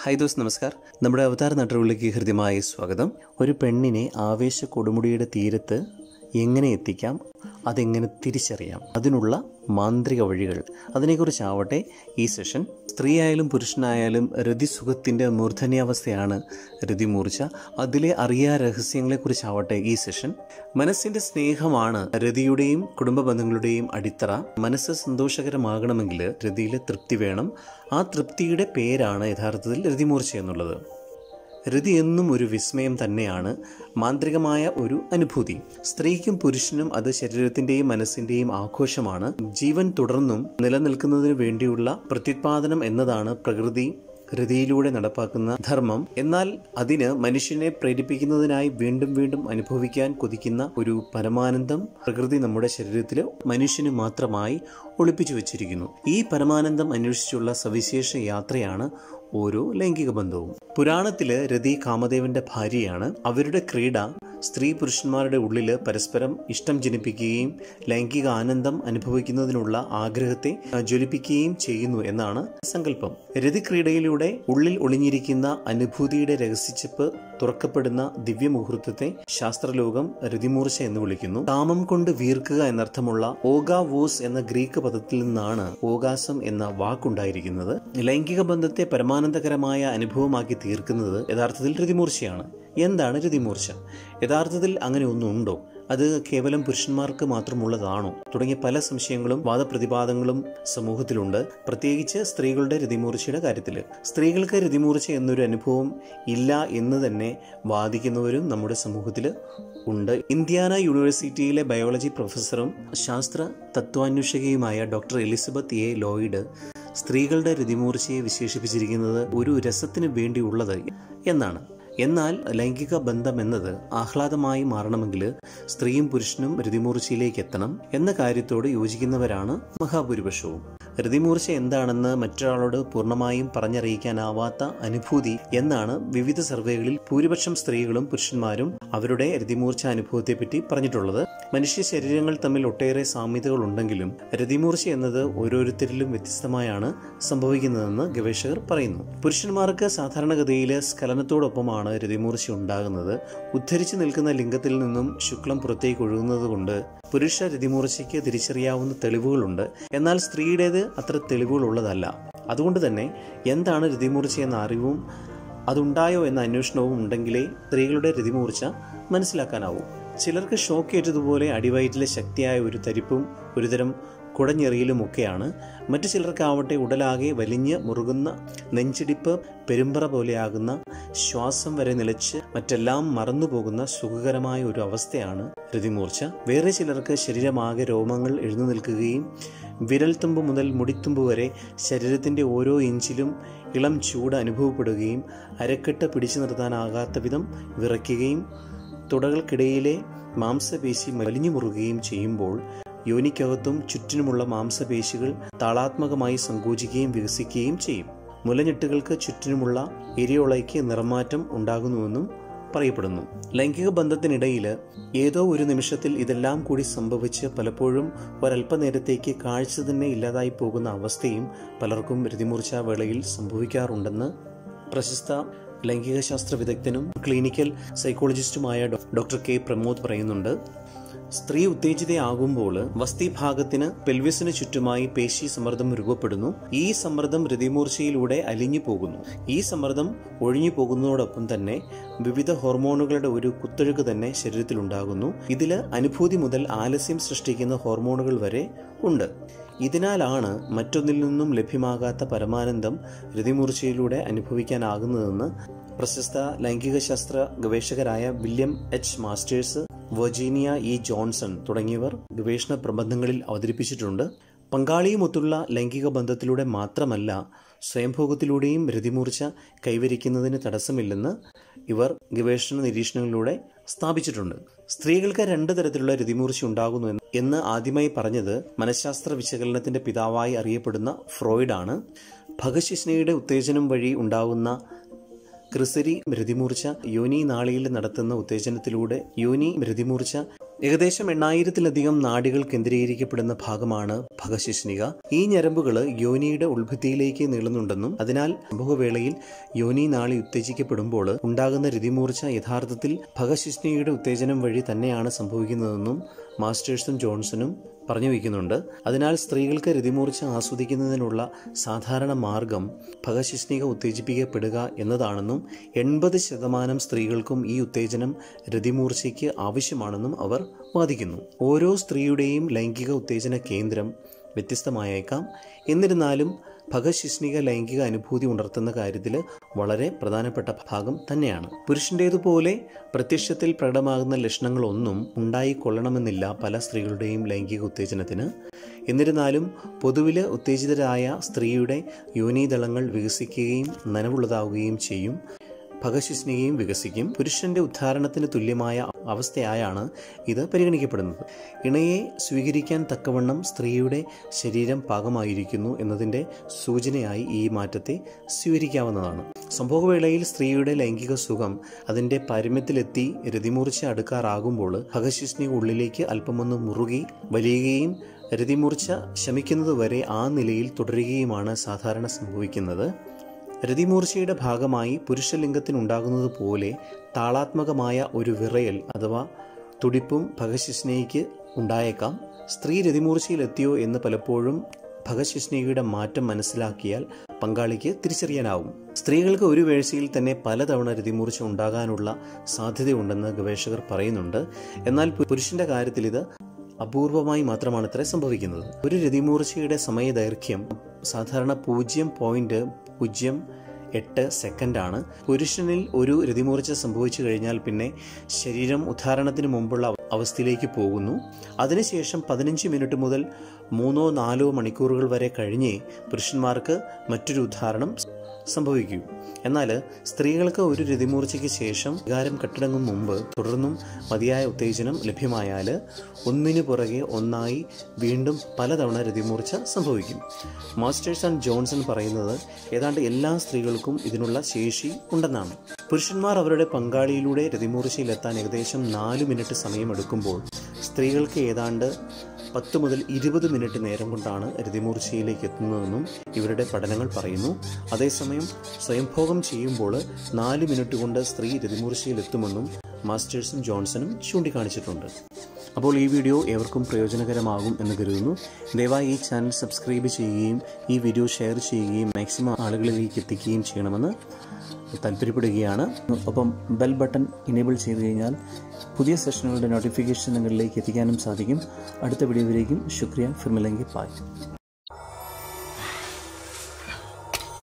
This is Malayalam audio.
ഹായ് ദോസ് നമസ്കാർ നമ്മുടെ അവതാര നട്ടറിലേക്ക് ഹൃദ്യമായ സ്വാഗതം ഒരു പെണ്ണിനെ ആവേശ കൊടുമുടിയുടെ തീരത്ത് എങ്ങനെ എത്തിക്കാം അതെങ്ങനെ തിരിച്ചറിയാം അതിനുള്ള മാന്ത്രിക വഴികൾ അതിനെക്കുറിച്ചാവട്ടെ ഈ സെഷൻ സ്ത്രീയായാലും പുരുഷനായാലും രതിസുഖത്തിൻ്റെ മൂർധന്യാവസ്ഥയാണ് രതിമൂർച്ച അതിലെ അറിയാ രഹസ്യങ്ങളെക്കുറിച്ചാവട്ടെ ഈ സെഷൻ മനസ്സിൻ്റെ സ്നേഹമാണ് രതിയുടെയും കുടുംബ ബന്ധങ്ങളുടെയും അടിത്തറ മനസ്സ് സന്തോഷകരമാകണമെങ്കിൽ രതിയിൽ തൃപ്തി വേണം ആ തൃപ്തിയുടെ പേരാണ് യഥാർത്ഥത്തിൽ രതിമൂർച്ച എന്നുള്ളത് രതി എന്നും ഒരു വിസ്മയം തന്നെയാണ് മാന്ത്രികമായ ഒരു അനുഭൂതി സ്ത്രീക്കും പുരുഷനും അത് ശരീരത്തിന്റെയും മനസ്സിന്റെയും ആഘോഷമാണ് ജീവൻ തുടർന്നും നിലനിൽക്കുന്നതിന് വേണ്ടിയുള്ള പ്രത്യുത്പാദനം എന്നതാണ് പ്രകൃതി രതിയിലൂടെ നടപ്പാക്കുന്ന ധർമ്മം എന്നാൽ അതിന് മനുഷ്യനെ പ്രേരിപ്പിക്കുന്നതിനായി വീണ്ടും വീണ്ടും അനുഭവിക്കാൻ കൊതിക്കുന്ന ഒരു പരമാനന്ദം പ്രകൃതി നമ്മുടെ ശരീരത്തിൽ മനുഷ്യന് മാത്രമായി ഒളിപ്പിച്ചു വച്ചിരിക്കുന്നു ഈ പരമാനന്ദം അന്വേഷിച്ചുള്ള സവിശേഷ യാത്രയാണ് ഓരോ ലൈംഗിക ബന്ധവും പുരാണത്തില് രതി കാമദേവന്റെ ഭാര്യയാണ് അവരുടെ ക്രീഡ സ്ത്രീ പുരുഷന്മാരുടെ ഉള്ളിൽ പരസ്പരം ഇഷ്ടം ജനിപ്പിക്കുകയും ലൈംഗിക ആനന്ദം അനുഭവിക്കുന്നതിനുള്ള ആഗ്രഹത്തെ ജ്വലിപ്പിക്കുകയും ചെയ്യുന്നു എന്നാണ് സങ്കല്പം രതിക്രീഡയിലൂടെ ഉള്ളിൽ ഒളിഞ്ഞിരിക്കുന്ന അനുഭൂതിയുടെ രഹസ്യച്ചിപ്പ് തുറക്കപ്പെടുന്ന ദിവ്യമുഹൂർത്തത്തെ ശാസ്ത്രലോകം രതിമൂർച്ച എന്ന് വിളിക്കുന്നു കാമം കൊണ്ട് വീർക്കുക എന്നർത്ഥമുള്ള ഓഗാ വോസ് എന്ന ഗ്രീക്ക് പദത്തിൽ നിന്നാണ് ഓകാസം എന്ന വാക്കുണ്ടായിരിക്കുന്നത് ലൈംഗിക ബന്ധത്തെ പരമാനന്ദകരമായ അനുഭവമാക്കി തീർക്കുന്നത് യഥാർത്ഥത്തിൽ രതിമൂർച്ചയാണ് എന്താണ് രതിമൂർച്ച യഥാർത്ഥത്തിൽ അങ്ങനെ ഒന്നുണ്ടോ അത് കേവലം പുരുഷന്മാർക്ക് മാത്രമുള്ളതാണോ തുടങ്ങിയ പല സംശയങ്ങളും വാദപ്രതിവാദങ്ങളും സമൂഹത്തിലുണ്ട് പ്രത്യേകിച്ച് സ്ത്രീകളുടെ രതിമൂർച്ചയുടെ കാര്യത്തിൽ സ്ത്രീകൾക്ക് രതിമൂർച്ച എന്നൊരു അനുഭവം ഇല്ല എന്ന് തന്നെ വാദിക്കുന്നവരും നമ്മുടെ സമൂഹത്തിൽ ഉണ്ട് ഇന്ത്യാന യൂണിവേഴ്സിറ്റിയിലെ ബയോളജി പ്രൊഫസറും ശാസ്ത്ര തത്വാന്വേഷകയുമായ ഡോക്ടർ എലിസബത്ത് എ ലോയിഡ് സ്ത്രീകളുടെ രതിമൂർച്ചയെ വിശേഷിപ്പിച്ചിരിക്കുന്നത് ഒരു രസത്തിന് വേണ്ടിയുള്ളത് എന്നാണ് എന്നാൽ ലൈംഗിക ബന്ധം എന്നത് ആഹ്ലാദമായി മാറണമെങ്കിൽ സ്ത്രീയും പുരുഷനും രതിമൂർച്ചയിലേക്ക് എത്തണം എന്ന കാര്യത്തോട് യോജിക്കുന്നവരാണ് മഹാഭൂരിപക്ഷവും രതിമൂർച്ച എന്താണെന്ന് മറ്റൊരാളോട് പൂർണ്ണമായും പറഞ്ഞറിയിക്കാനാവാത്ത അനുഭൂതി എന്നാണ് വിവിധ സർവേകളിൽ ഭൂരിപക്ഷം സ്ത്രീകളും പുരുഷന്മാരും അവരുടെ രതിമൂർച്ച അനുഭവത്തെപ്പറ്റി പറഞ്ഞിട്ടുള്ളത് മനുഷ്യ ശരീരങ്ങൾ തമ്മിൽ ഒട്ടേറെ സാമ്യതകൾ ഉണ്ടെങ്കിലും രതിമൂർച്ച എന്നത് ഓരോരുത്തരിലും വ്യത്യസ്തമായാണ് സംഭവിക്കുന്നതെന്ന് ഗവേഷകർ പറയുന്നു പുരുഷന്മാർക്ക് സാധാരണഗതിയിൽ സ്ഖലനത്തോടൊപ്പമാണ് രതിമൂർച്ച ഉണ്ടാകുന്നത് ഉദ്ധരിച്ചു നിൽക്കുന്ന ലിംഗത്തിൽ നിന്നും ശുക്ലം പുറത്തേക്ക് ഒഴുകുന്നത് കൊണ്ട് പുരുഷ രതിമൂർച്ചയ്ക്ക് തിരിച്ചറിയാവുന്ന തെളിവുകളുണ്ട് എന്നാൽ സ്ത്രീയുടേത് അത്ര തെളിവുകൾ ഉള്ളതല്ല അതുകൊണ്ട് തന്നെ എന്താണ് രതിമൂർച്ച എന്ന അറിവും അതുണ്ടായോ എന്ന അന്വേഷണവും ഉണ്ടെങ്കിലേ സ്ത്രീകളുടെ രതിമൂർച്ച മനസ്സിലാക്കാനാവൂ ചിലർക്ക് ഷോക്ക് ഏറ്റതുപോലെ അടിവയറ്റിലെ ശക്തിയായ ഒരു തരിപ്പും ഒരുതരം കുടഞ്ഞെറിയലുമൊക്കെയാണ് മറ്റു ചിലർക്കാവട്ടെ ഉടലാകെ വലിഞ്ഞ് മുറുകുന്ന നെഞ്ചിടിപ്പ് പെരുമ്പറ പോലെയാകുന്ന ശ്വാസം വരെ നിലച്ച് മറ്റെല്ലാം മറന്നുപോകുന്ന സുഖകരമായ ഒരു അവസ്ഥയാണ് രതിമൂർച്ച വേറെ ചിലർക്ക് ശരീരമാകെ രോമങ്ങൾ എഴുന്നു നിൽക്കുകയും വിരൽത്തുമ്പ് മുതൽ മുടിത്തുമ്പ് വരെ ശരീരത്തിൻ്റെ ഓരോ ഇഞ്ചിലും ഇളം ചൂട് അനുഭവപ്പെടുകയും അരക്കെട്ട് പിടിച്ചു നിർത്താനാകാത്ത വിധം വിറയ്ക്കുകയും തുടകൾക്കിടയിലെ മാംസപേശി വലിഞ്ഞു മുറുകയും ചെയ്യുമ്പോൾ യോനിക്കകത്തും ചുറ്റിനുമുള്ള മാംസപേശികൾ താളാത്മകമായി സങ്കോചിക്കുകയും വികസിക്കുകയും ചെയ്യും മുലഞ്ഞെട്ടുകൾക്ക് ചുറ്റിനുമുള്ള എരിയോളയ്ക്ക് നിറമാറ്റം ഉണ്ടാകുന്നുവെന്നും പറയപ്പെടുന്നു ലൈംഗിക ബന്ധത്തിനിടയിൽ ഏതോ ഒരു നിമിഷത്തിൽ ഇതെല്ലാം കൂടി സംഭവിച്ച് പലപ്പോഴും ഒരല്പനേരത്തേക്ക് കാഴ്ച തന്നെ ഇല്ലാതായി പോകുന്ന അവസ്ഥയും പലർക്കും രതിമൂർച്ച വേളയിൽ സംഭവിക്കാറുണ്ടെന്ന് പ്രശസ്ത ലൈംഗിക ശാസ്ത്ര വിദഗ്ധനും ക്ലിനിക്കൽ സൈക്കോളജിസ്റ്റുമായ ഡോക്ടർ കെ പ്രമോദ് പറയുന്നുണ്ട് സ്ത്രീ ഉത്തേജിതയാകുമ്പോൾ വസ്തിഭാഗത്തിന് പെൽവിസിന് ചുറ്റുമായി പേശി സമ്മർദ്ദം രൂപപ്പെടുന്നു ഈ സമ്മർദ്ദം രതിമൂർച്ചയിലൂടെ അലിഞ്ഞു പോകുന്നു ഈ സമ്മർദ്ദം ഒഴിഞ്ഞു പോകുന്നതോടൊപ്പം തന്നെ വിവിധ ഹോർമോണുകളുടെ ഒരു കുത്തൊഴുക്ക് തന്നെ ശരീരത്തിലുണ്ടാകുന്നു ഇതിൽ അനുഭൂതി മുതൽ ആലസ്യം സൃഷ്ടിക്കുന്ന ഹോർമോണുകൾ വരെ ഉണ്ട് ഇതിനാലാണ് മറ്റൊന്നിൽ നിന്നും ലഭ്യമാകാത്ത പരമാനന്ദം രതിമൂർച്ചയിലൂടെ അനുഭവിക്കാനാകുന്നതെന്ന് പ്രശസ്ത ലൈംഗിക ശാസ്ത്ര ഗവേഷകരായ William H Masters Virginia E Johnson തുടങ്ങിയവർ ഗവേഷണ പ്രബന്ധങ്ങളിൽ അവതരിപ്പിച്ചിട്ടുണ്ട് പങ്കാളിയുമൊത്തുള്ള ലൈംഗിക ബന്ധത്തിലൂടെ മാത്രമല്ല സ്വയംഭോഗത്തിലൂടെയും രതിമൂർച്ച കൈവരിക്കുന്നതിന് തടസ്സമില്ലെന്ന് ഇവർ ഗവേഷണ നിരീക്ഷണങ്ങളിലൂടെ സ്ഥാപിച്ചിട്ടുണ്ട് സ്ത്രീകൾക്ക് രണ്ട് തരത്തിലുള്ള രതിമൂർച്ച ഉണ്ടാകുന്നു എന്ന് ആദ്യമായി പറഞ്ഞത് മനഃശാസ്ത്ര വിശകലനത്തിന്റെ പിതാവായി അറിയപ്പെടുന്ന ഫ്രോയിഡാണ് ഭഗശിഷ്ണയുടെ ഉത്തേജനം വഴി ഉണ്ടാകുന്ന ക്രിസരി രതിമൂർച്ച യോനി നാളിയിൽ നടത്തുന്ന ഉത്തേജനത്തിലൂടെ യോനി രതിമൂർച്ച ഏകദേശം എണ്ണായിരത്തിലധികം നാടികൾ കേന്ദ്രീകരിക്കപ്പെടുന്ന ഭാഗമാണ് ഭഗശിഷ്ണിക ഈ ഞരമ്പുകൾ യോനിയുടെ ഉൾഭിത്തിയിലേക്ക് നീളുന്നുണ്ടെന്നും അതിനാൽ സംഭവവേളയിൽ യോനി നാളി ഉത്തേജിക്കപ്പെടുമ്പോൾ ഉണ്ടാകുന്ന രതിമൂർച്ച യഥാർത്ഥത്തിൽ ഭഗശിഷ്ണിയുടെ ഉത്തേജനം വഴി തന്നെയാണ് സംഭവിക്കുന്നതെന്നും മാസ്റ്റേഴ്സും ജോൺസണും പറഞ്ഞു വയ്ക്കുന്നുണ്ട് അതിനാൽ സ്ത്രീകൾക്ക് രതിമൂർച്ച ആസ്വദിക്കുന്നതിനുള്ള സാധാരണ മാർഗം ഭഗശിഷ്ണിക ഉത്തേജിപ്പിക്കപ്പെടുക എന്നതാണെന്നും എൺപത് ശതമാനം സ്ത്രീകൾക്കും ഈ ഉത്തേജനം രതിമൂർച്ചയ്ക്ക് ആവശ്യമാണെന്നും അവർ വാദിക്കുന്നു ഓരോ സ്ത്രീയുടെയും ലൈംഗിക ഉത്തേജന കേന്ദ്രം വ്യത്യസ്തമായേക്കാം എന്നിരുന്നാലും ഭഗശിഷ്ണിക ലൈംഗിക അനുഭൂതി ഉണർത്തുന്ന കാര്യത്തിൽ വളരെ പ്രധാനപ്പെട്ട ഭാഗം തന്നെയാണ് പുരുഷൻ്റേതുപോലെ പ്രത്യക്ഷത്തിൽ പ്രകടമാകുന്ന ലക്ഷണങ്ങളൊന്നും ഉണ്ടായിക്കൊള്ളണമെന്നില്ല പല സ്ത്രീകളുടെയും ലൈംഗിക ഉത്തേജനത്തിന് എന്നിരുന്നാലും പൊതുവിൽ ഉത്തേജിതരായ സ്ത്രീയുടെ യോനീദളങ്ങൾ വികസിക്കുകയും നനവുള്ളതാവുകയും ചെയ്യും ഭഗശിഷ്ണികയും വികസിക്കും പുരുഷന്റെ ഉദ്ധാരണത്തിന് തുല്യമായ അവസ്ഥയായാണ് ഇത് പരിഗണിക്കപ്പെടുന്നത് ഇണയെ സ്വീകരിക്കാൻ തക്കവണ്ണം സ്ത്രീയുടെ ശരീരം പാകമായിരിക്കുന്നു എന്നതിൻ്റെ സൂചനയായി ഈ മാറ്റത്തെ സ്വീകരിക്കാവുന്നതാണ് സംഭവവേളയിൽ സ്ത്രീയുടെ ലൈംഗിക സുഖം അതിൻ്റെ പാരമ്യത്തിലെത്തി രതിമൂർച്ച അടുക്കാറാകുമ്പോൾ ഭഗശിഷ്ണി ഉള്ളിലേക്ക് അല്പമൊന്ന് മുറുകി വലിയുകയും രതിമൂർച്ച ശമിക്കുന്നതുവരെ ആ നിലയിൽ തുടരുകയുമാണ് സാധാരണ സംഭവിക്കുന്നത് രതിമൂർച്ചയുടെ ഭാഗമായി പുരുഷലിംഗത്തിനുണ്ടാകുന്നത് പോലെ താളാത്മകമായ ഒരു വിറയൽ അഥവാ തുടിപ്പും ഭഗശിഷ്ണയ്ക്ക് ഉണ്ടായേക്കാം സ്ത്രീ രതിമൂർച്ചയിലെത്തിയോ എന്ന് പലപ്പോഴും ഭഗശിഷ്ണികയുടെ മാറ്റം മനസ്സിലാക്കിയാൽ പങ്കാളിക്ക് തിരിച്ചറിയാനാവും സ്ത്രീകൾക്ക് ഒരു വേഴ്ചയിൽ തന്നെ പലതവണ രതിമൂർച്ച ഉണ്ടാകാനുള്ള സാധ്യതയുണ്ടെന്ന് ഗവേഷകർ പറയുന്നുണ്ട് എന്നാൽ പുരുഷന്റെ കാര്യത്തിൽ ഇത് അപൂർവമായി മാത്രമാണ് ഇത്ര സംഭവിക്കുന്നത് ഒരു രതിമൂർച്ചയുടെ സമയദൈർഘ്യം സാധാരണ പൂജ്യം പോയിന്റ് പൂജ്യം എട്ട് സെക്കൻഡാണ് പുരുഷനിൽ ഒരു രതിമൂർച്ച സംഭവിച്ചു കഴിഞ്ഞാൽ പിന്നെ ശരീരം ഉദ്ധാരണത്തിന് മുമ്പുള്ള അവസ്ഥയിലേക്ക് പോകുന്നു അതിനുശേഷം പതിനഞ്ച് മിനിറ്റ് മുതൽ മൂന്നോ നാലോ മണിക്കൂറുകൾ വരെ കഴിഞ്ഞേ പുരുഷന്മാർക്ക് മറ്റൊരു ഉദ്ധാരണം സംഭവിക്കൂ എന്നാൽ സ്ത്രീകൾക്ക് ഒരു രതിമൂർച്ചയ്ക്ക് ശേഷം വികാരം കെട്ടടങ്ങും മുമ്പ് തുടർന്നും മതിയായ ഉത്തേജനം ലഭ്യമായാൽ ഒന്നിനു പുറകെ ഒന്നായി വീണ്ടും പലതവണ രതിമൂർച്ച സംഭവിക്കും മാസ്റ്റേഴ്സ് ആൻഡ് ജോൺസൺ പറയുന്നത് ഏതാണ്ട് എല്ലാ സ്ത്രീകൾക്കും ഇതിനുള്ള ശേഷി ഉണ്ടെന്നാണ് പുരുഷന്മാർ അവരുടെ പങ്കാളിയിലൂടെ രതിമൂർച്ചയിലെത്താൻ ഏകദേശം നാല് മിനിറ്റ് സമയമെടുക്കുമ്പോൾ സ്ത്രീകൾക്ക് ഏതാണ്ട് പത്ത് മുതൽ ഇരുപത് മിനിറ്റ് നേരം കൊണ്ടാണ് രതിമൂർച്ചയിലേക്ക് എത്തുന്നതെന്നും ഇവരുടെ പഠനങ്ങൾ പറയുന്നു അതേസമയം സ്വയംഭോഗം ചെയ്യുമ്പോൾ നാല് മിനിറ്റ് കൊണ്ട് സ്ത്രീ രതിമൂർച്ചയിലെത്തുമെന്നും മാസ്റ്റേഴ്സും ജോൺസണും ചൂണ്ടിക്കാണിച്ചിട്ടുണ്ട് അപ്പോൾ ഈ വീഡിയോ ഏവർക്കും പ്രയോജനകരമാകും എന്ന് കരുതുന്നു ദയവായി ഈ ചാനൽ സബ്സ്ക്രൈബ് ചെയ്യുകയും ഈ വീഡിയോ ഷെയർ ചെയ്യുകയും മാക്സിമം ആളുകളിലേക്ക് എത്തിക്കുകയും ചെയ്യണമെന്ന് താല്പര്യപ്പെടുകയാണ് ഒപ്പം ബെൽ ബട്ടൺ ഇനേബിൾ ചെയ്തു കഴിഞ്ഞാൽ പുതിയ സെഷനുകളുടെ നോട്ടിഫിക്കേഷൻ നിങ്ങളിലേക്ക് എത്തിക്കാനും സാധിക്കും അടുത്ത വീഡിയോയിലേക്കും ശുക്രിയ ഫിർമിലെങ്കി പായ്